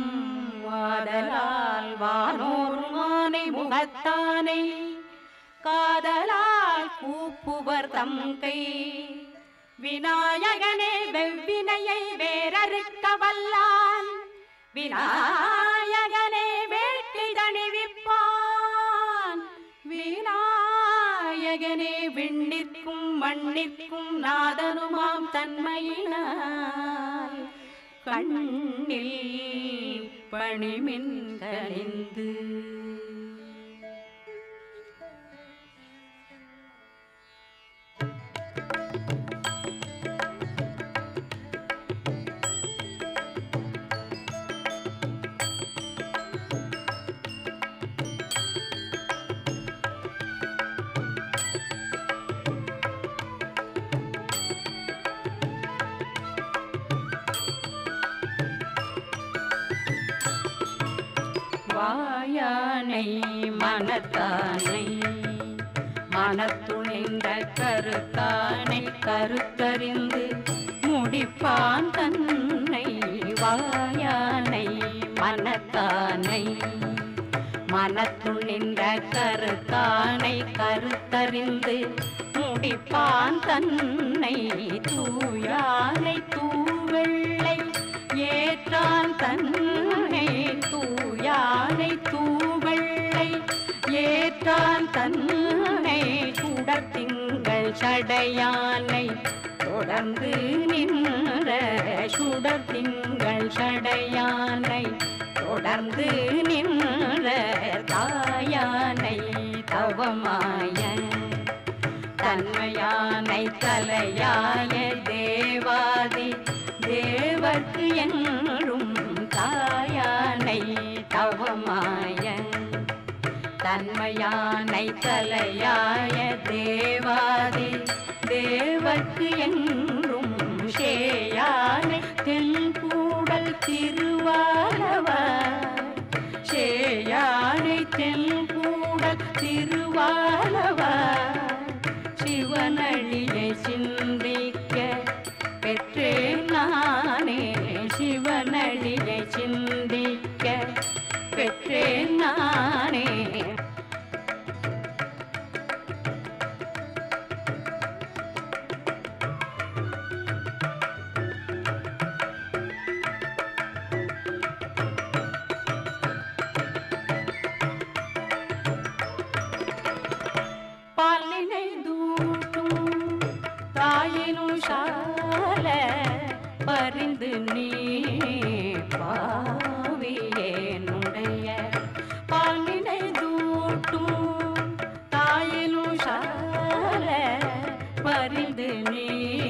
வாதலால் வானோர் மானை முகத்தானை காதலால் கூப்புவர் தம் கை விநாயகனே வெவ்வினையை வேறறுக்க வல்லான் விநாயகனே வேட்கை தணிவிப்பான் விநாயகனே விண்ணிற்கும் மண்ணிற்கும் நாதனுமாம் தன்மையினால் கண்ணில் பணிமின் கனிந்து வாயானை மனத்தானை மனத்துணிந்த கருத்தானை கருத்தறிந்து முடிப்பான் தன்னை வாயானை மனத்தானை மனத்துணிந்த கருத்தானை கருத்தறிந்து முடிப்பான் தன்னை தூயானை தூவெள்ளை ஏற்றான் தன்னை தூயானை தூவெள்ளை ஏற்றான் தன்னை சுடர் திங்கள் சடையானை தொடர்ந்து நின்ற சுடர் திங்கள் சடையானை தொடர்ந்து நின்ற தாயானை தவமாய தன்மையானை தலையாய தேவாதி தேவர்க்கு என்றும் தாயானை தவமாய தன்மையானை தலையாய தேவாதி தேவர்க்கு என்றும் சேயானை தென்பூடல் திருவாரவர் சேயானை தென்பூடல் திருவாரவர் சிவனழியை சிந்திக்க பெற்றேன் நானே சிவனழியை சிந்திக்க பெற்றேன் நானே பாலினை தூட்டும் தாயினும் சால பரிந்து நீ பாவியேனுடைய பாலினை தூட்டும் தாயினும் சால பரிந்து நீ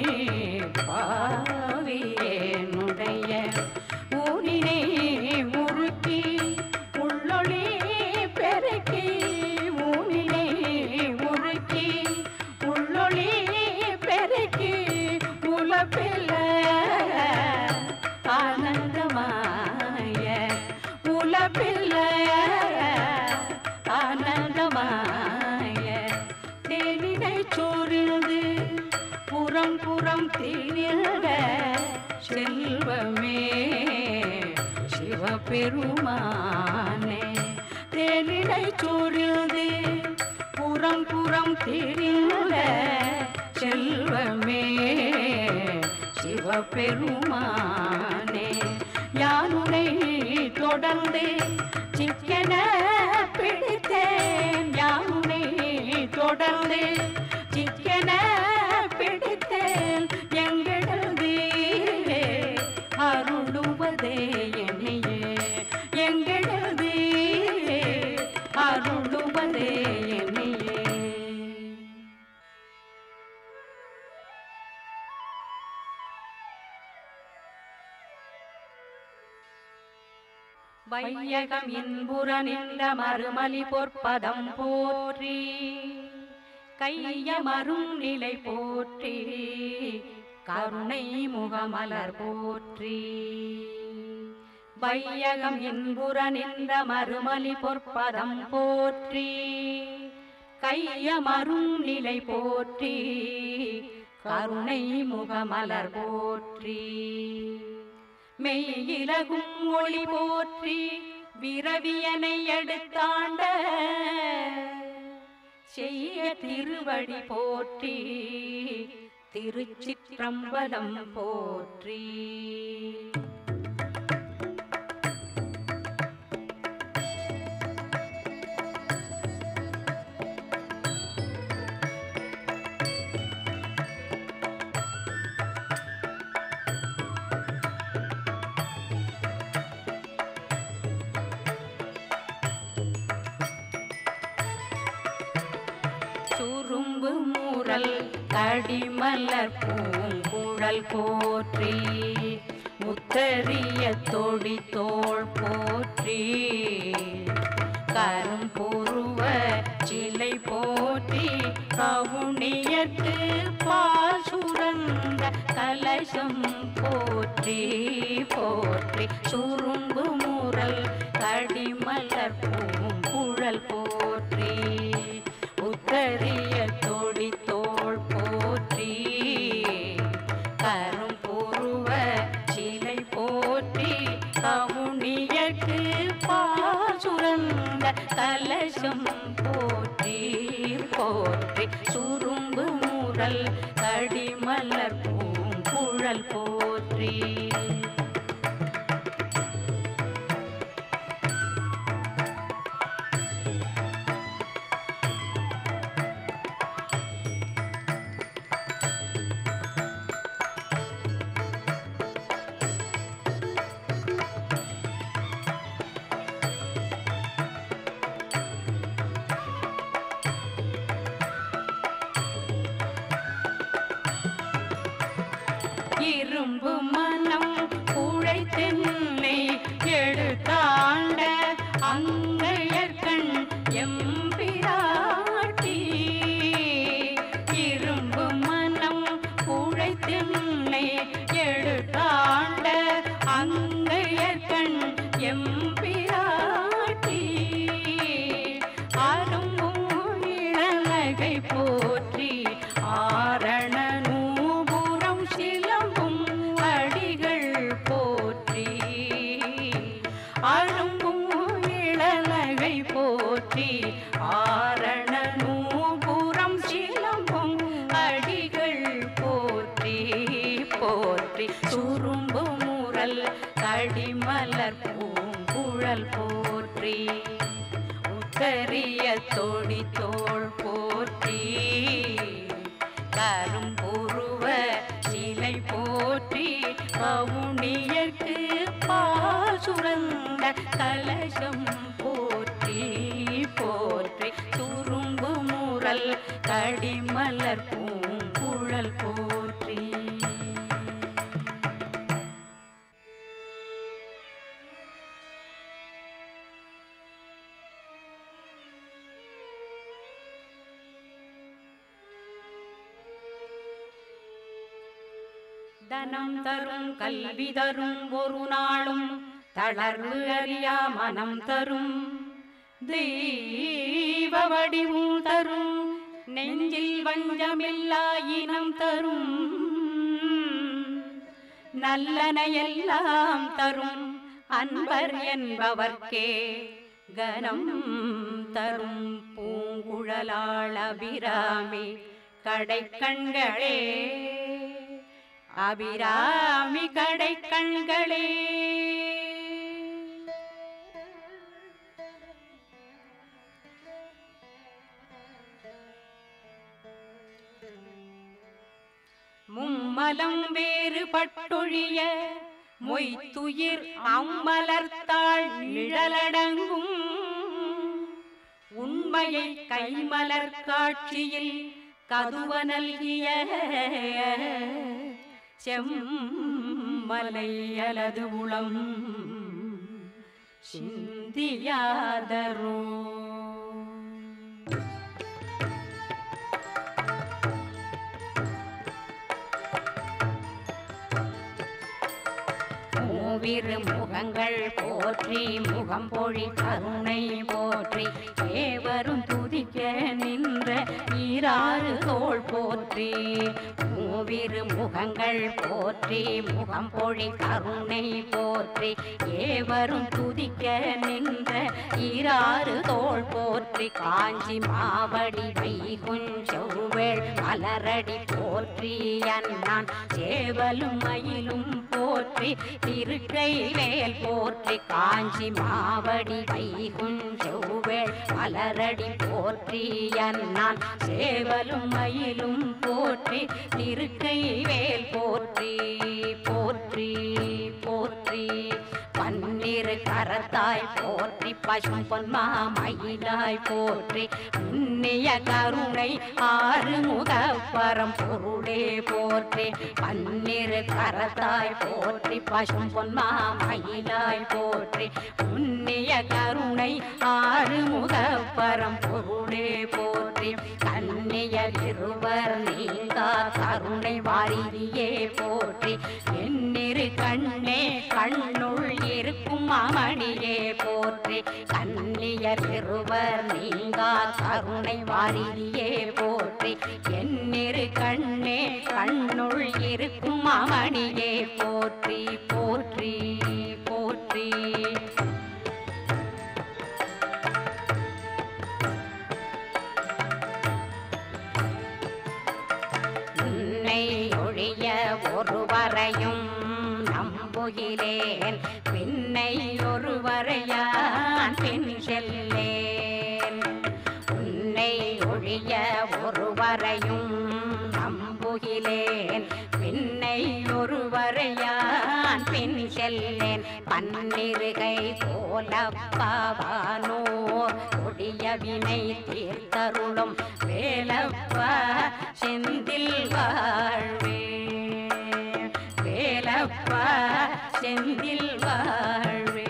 பாவியேனுடைய ஊனினை முறுக்கி உள்ளொளி பெருக்கி ஊனினை முறுக்கி உள்ளொளி பெருக்கி உலப்பில்ல ஆனந்தமாய உலப்பில்ல ஆனந்தமாய சிவபெருமானே தேனிடை சூழ்ந்து புறம் புறம் திரிந்த செல்வமே சிவபெருமானே யானுனை தொடர்ந்து சிக்கன பிடித்தேன் யானுனை தொடர்ந்து சிக்கன பிடித்தேன் எங்கிடந்து அருளுவதே என்னையே எங்கிடந்து அருளுவதே என்னையே வையகம் இன்புற நின்ற மறுமலி பொற்பதம் போற்றி கையமரும் நிலை போற்றி கருணை முகமலர் போற்றி வையகம் இன்புற நின்ற மறுமலி பொற்பதம் போற்றி கையமரும் நிலை போற்றி கருணை முகமலர் போற்றி மெய்யிலகும் ஒளி போற்றி விரவியனை எடுத்தாண்ட செய்ய திருவடி போற்றி திருச்சிற்றம்பலம் போற்றி சுரும்பு மூரல் கடிமலர் பூங்குழல் போற்றி முத்தரிய தொடி தோள் போற்றி கரும்புருவ சிலை போற்றி கவுனியத்து பால் சுரந்த கலசம் போற்றி போற்றி சுரும்பு முரல் கடிமலர் பூங்குழல் போற்றி உத்தரிய தொடி தோள் போற்றி கரும்புருவ சிலை போற்றி கவுனியக்கு பாசுரந்த கலசம் போற்றி போற்றி சுரும்பு முரல் கடிமலர் பூங்குழல் போற்றி இரும்பு மனம் குழைத்தென்னை எடுத்தாண்ட அங்கையர்கண் எம்பிராட்டி இரும்பு மனம் குழைத்தென்னை எடுத்தாண்ட அங்கையர்கண் எம்பிராட்டி அரும்பும் இளநகை போற்றி ஆரண நூபுரம் சிலம்பும் அடிகள் போற்றி அரும்பும் இளநகை போற்றி ஆரண நூபுரம் சிலம்பும் அடிகள் போற்றி போற்றி சுரும்பு முரல் கடிமலர் பூங்குழல் போற்றி உத்தரிய தொடி தோள் போற்றி கரும்புருவ சிலை போற்றி கவுனியர்க்கு பால் சுரந்த கலசம் போற்றி போற்றி துரும்பு முரல் கடிமலர் பூங்குழல் போற்றி தனம் தரும் கல்வி தரும் ஒரு நாளும் தளர்வு அறியா மனம் தரும் தெய்வ வடிவும் தரும் நெஞ்சில் வஞ்சமில்லா இனம் தரும் நல்லன எல்லாம் தரும் அன்பர் என்பவர்க்கே கனம் தரும் பூங்குழலாள் அபிராமி கடைக்கண்களே அபிராமி கடைக்கண்களே மும்மலம் வேறுபட்டொழிய மொய்த்துயிர் அம்மலர்த்தாள் நிழலடங்கும் உண்மையை கைமலர் காட்சியில் கதுவ நல்கிய செம்மலை அலது உளம் சிந்தியாதரோ மூவிரு முகங்கள் போற்றி முகம் பொழி கருணை போற்றி ஏவரும் துதிக்க நின்ற ஈராறு தோள் போற்றி மூவிரு முகங்கள் போற்றி முகம் பொழி கருணை போற்றி ஏவரும் துதிக்க நின்ற ஈராறு தோள் போற்றி காஞ்சி மாவடி வைகுஞ்செவ்வேள் மலரடி போற்றி அண்ணான் சேவலும் மயிலும் போற்றி திருக்கை வேல் போற்றி காஞ்சி மாவடி வைகுஞ்செவ்வேள் மலரடி போற்றி அண்ணான் சேவலும் மயிலும் போற்றி திருக்கை வேல் போற்றி போற்றி போற்றி பன்னிரு கரத்தாய் போற்றி பசும் பொன்மா மயிலாய் போற்றி புண்ணிய கருணை ஆறு முகப்பரம் பொருளே போற்றி பன்னிரு கரத்தாய் போற்றி பசும் பொன்மா மயிலாய் போற்றி புண்ணிய கருணை ஆறு முகப்பரம் பொருளே போற்றி கண்ணியர் இருவர் நீங்கா கருணை வாரிதியே போற்றி எண்ணிரு கண்ணே கண்ணுள் இருக்கும் அமணியே போற்றி கண்ணியர் இருவர் நீங்கா கருணை வாரிதியே போற்றி எண்ணிரு கண்ணே கண்ணுள் இருக்கும் அமணியே போற்றி போற்றி போற்றி உன்னை ஒழிய ஒருவரையும் நம்புகிறேன் பின்னை ஒருவரையான் பின் செல்லேன் உன்னை ஒழிய ஒருவரையும் நம்புகிறேன் பின்னை ஒருவரையான் பின் செல்லேன் பன்னிருகை கோலப்பாவானோர் கொடிய வினை தீர்த்தருளும் வேலப்பா செந்தில் வாழ்வே வேலப்பா செந்தில் வாழ்வே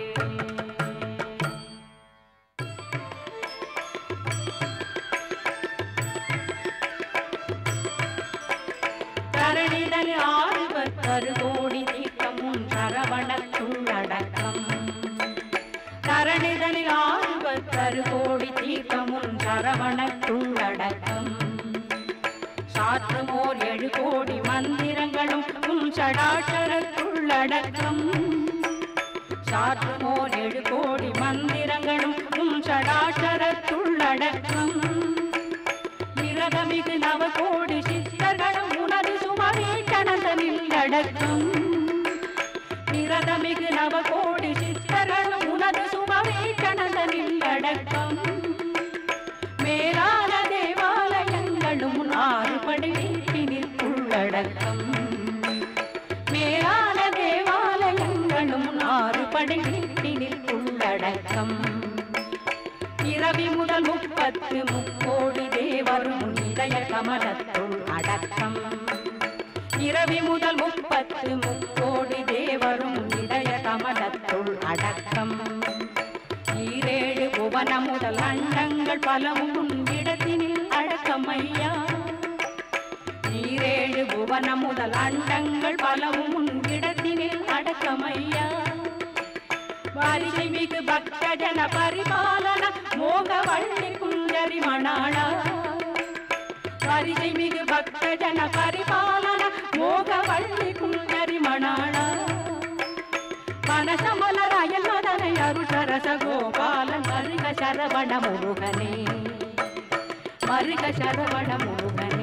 தரணிதல் ஆழ்வர் கருகோடி தீர்த்தமும் சரவணத்துள்ளடக்கம் தரணிதனில் ஆழ்வர் கருகோடி தீர்த்தமும் சரவணத்துள்ளடக்கம் சாற்றுமோர் எழு கோடி மந்திரங்களும் உம் சடாச்சரத்துள்ளடக்கம் சாற்றுமோர் எழு கோடி மந்திரங்களும் உம் சடாச்சரத்துள்ளடக்கம் விரதமிகு நவ கோடி சித்தர்களும் உனது சுமவே கணந்தனில் அடக்கம் விரதமிகு நவ கோடி சித்தர்களும் உனது சுமவே கணந்தனில் அடக்கம் மேலான தேவாலயங்களும் ஆறுபடை வீட்டினில் உள்ளடக்கம் மேலான தேவாலயங்களும் ஆறுபடை வீட்டினில் உள்ளடக்கம் இரவி முதல் முப்பத்து முக்கோடி தேவரும் இதய கமலத்துள் அடக்கம் இரவி முதல் முப்பத்து முக்கோடி தேவரும் இதய கமலத்துள் அடக்கம் ஈரேழு புவன முதல் அண்டங்கள் பலவும் இடத்தினில் அடக்கமையா ஈரேழு புவன முதல் அண்டங்கள் பலவும் இடத்தினில் அடக்கமையா வாரிசை மிகு பக்த ஜன பரிபாலன மோக வள்ளி குஞ்சரி மணாளா வாரிசை மிகு பக்த ஜன பரிபாலன மோக வள்ளி குஞ்சரி மணாளா மனசமலராய மருஷரச கோபாலன் மருக சரவண முருகனே மருக சரவண முருகனே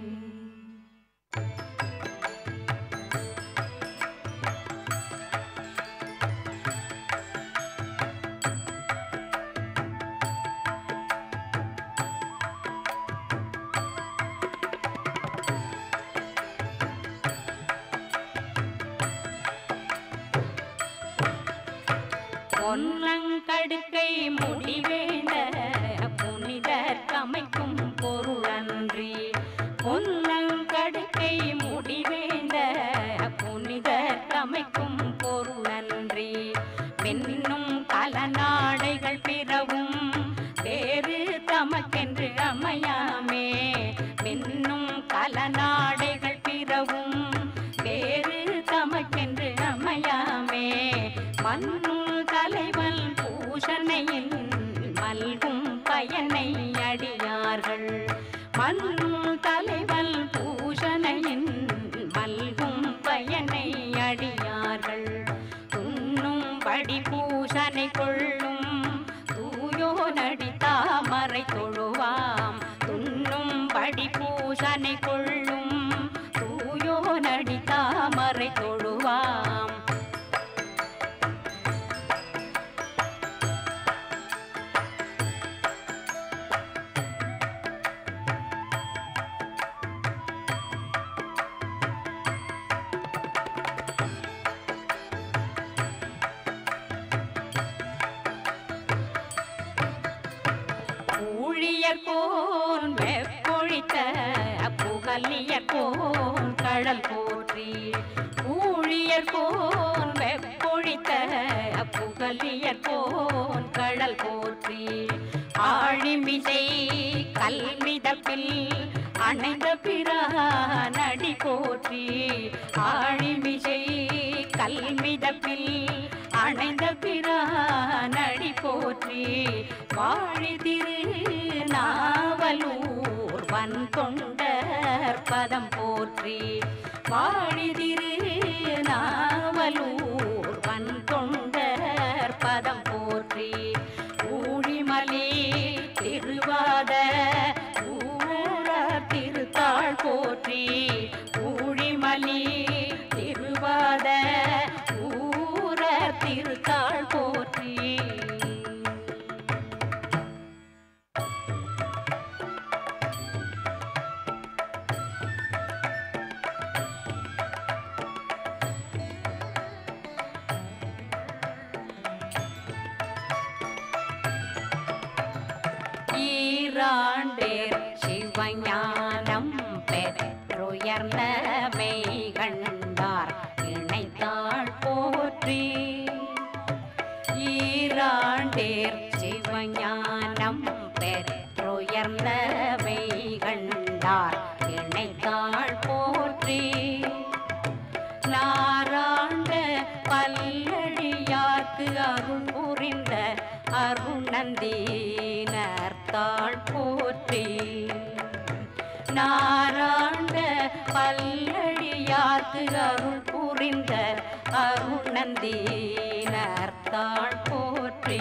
பொன்னங்கடுக்கை முடிவேண்ட புனிதர் கமைக்கும் பொருளன்றி பொன்னங்கடுக்கை முடிவேண்ட புனிதர் கமைக்கும் பொருளன்றி மின்னும் கலநாடைகள் பிறவும் வேறு தமக்கென்று அமையாமே மின்னும் கலநாடைகள் பிறவும் வேறு தமக்கென்று அமையாமே மண்ணும் தலைவன் பூஷணையில் மல்கும் பயனை அடியார்கள் மண்ணும் தலைவன் பூஷணையின் மல்கும் பயனை அடியார்கள் துண்ணும் படி பூஷனை கொள்ளும் தூயோ நடி தாமரை தொழுவாம் துண்ணும் படி பூஷனை கொள்ளும் தூயோ நடி தாமரை தொழுவாம் ஊழியர் கோன் வெப்பொழித்த புகலியர் கோன் கடல் போற்றி ஊழியர் கோன் வெப்பொழித்த புகலியர் கோன் கடல் போற்றி ஆழிமிசை கல்மிதப்பில் அணைந்த பிரானடி போற்றி ஆழிமிசை கல்மிதப்பில் அணைந்த பிரானடி போற்றி வாழி திரு நாவலூர் வன் தொண்டர் பதம் போற்றி வாழி திரு நாவலூர் வன் தொண்டர் பதம் போற்றி ஊழிமலி திருவாத ஊர திருத்தாள் போற்றி ஊழிமலி திருவாத ஊர திருத்தாள் போற்றி ஈராண்டேர் சிவஞானம் பெற்றுயர்ந்த மெய்கண்டார் இணைத்தாள் போற்றி ஈராண்டேர் சிவஞானம் பெற்றுயர்ந்த மெய்கண்டார் இணைத்தாள் போற்றி நாராண்ட பல்லடியார்க்கு அருள் புரிந்த அருணந்தீனர் தாழ் போற்றி நாராண்ட பல்லடியார்க்கு அருள் புரிந்த அருணந்தீனர் தாழ் போற்றி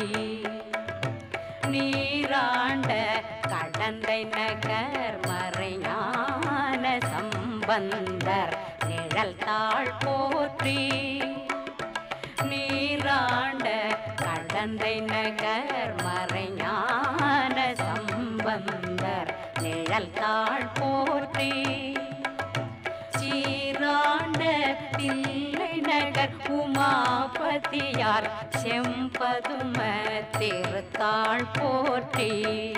நீராண்ட கடந்தை நகர் மறைஞான சம்பந்தர் நிழல் தாழ் போற்றி நீராண்ட கடந்தை நகர் மறைஞான சம்பந்தர் நிழல் தாழ் போற்றி சீராண்ட தில்லை நகர் உமாபதியார் செம்பதும திருத்தாள் போற்றி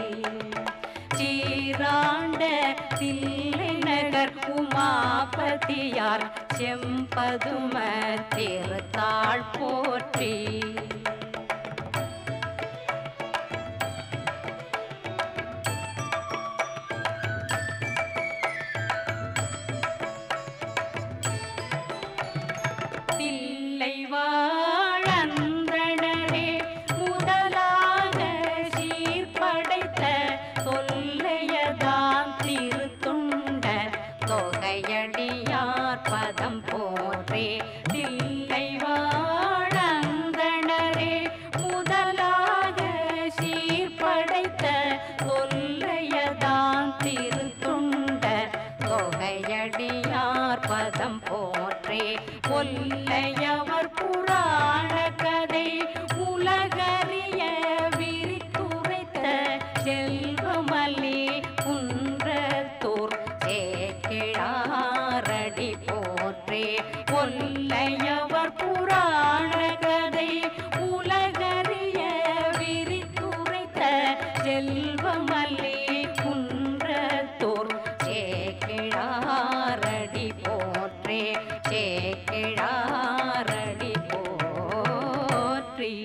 சீராண்ட தில்லை நகர் உமாபதியார் செம்பதும திருத்தாள் போற்றி தில்லை வாழந்தனரே முதலாக சீர்படைத்த தொல்லையதாம் திருத்துண்ட தொகையடியார் பதம் போற்றே தில்லை வாழந்தனரே போற்றி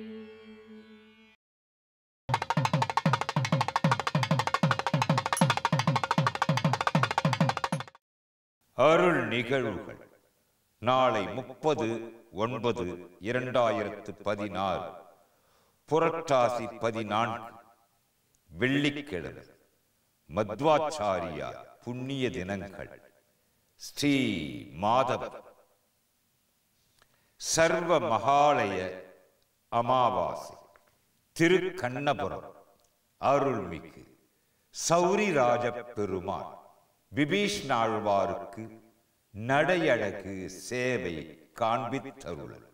அருள் நிகழ்வுகள் நாளை முப்பது ஒன்பது இரண்டாயிரத்து பதினாறு புரட்டாசி பதினான்கு வெள்ளிக்கிழமை மத்வாச்சாரியா புண்ணிய தினங்கள் ஸ்ரீ மாதவ சர்வ மகாலய அமாவாசை திருக்கண்ணபுரம் அருள்மிகு சௌரிராஜ பெருமாள் விபீஷ்ணாழ்வாருக்கு நடையழகு சேவை காண்பித்தருளல்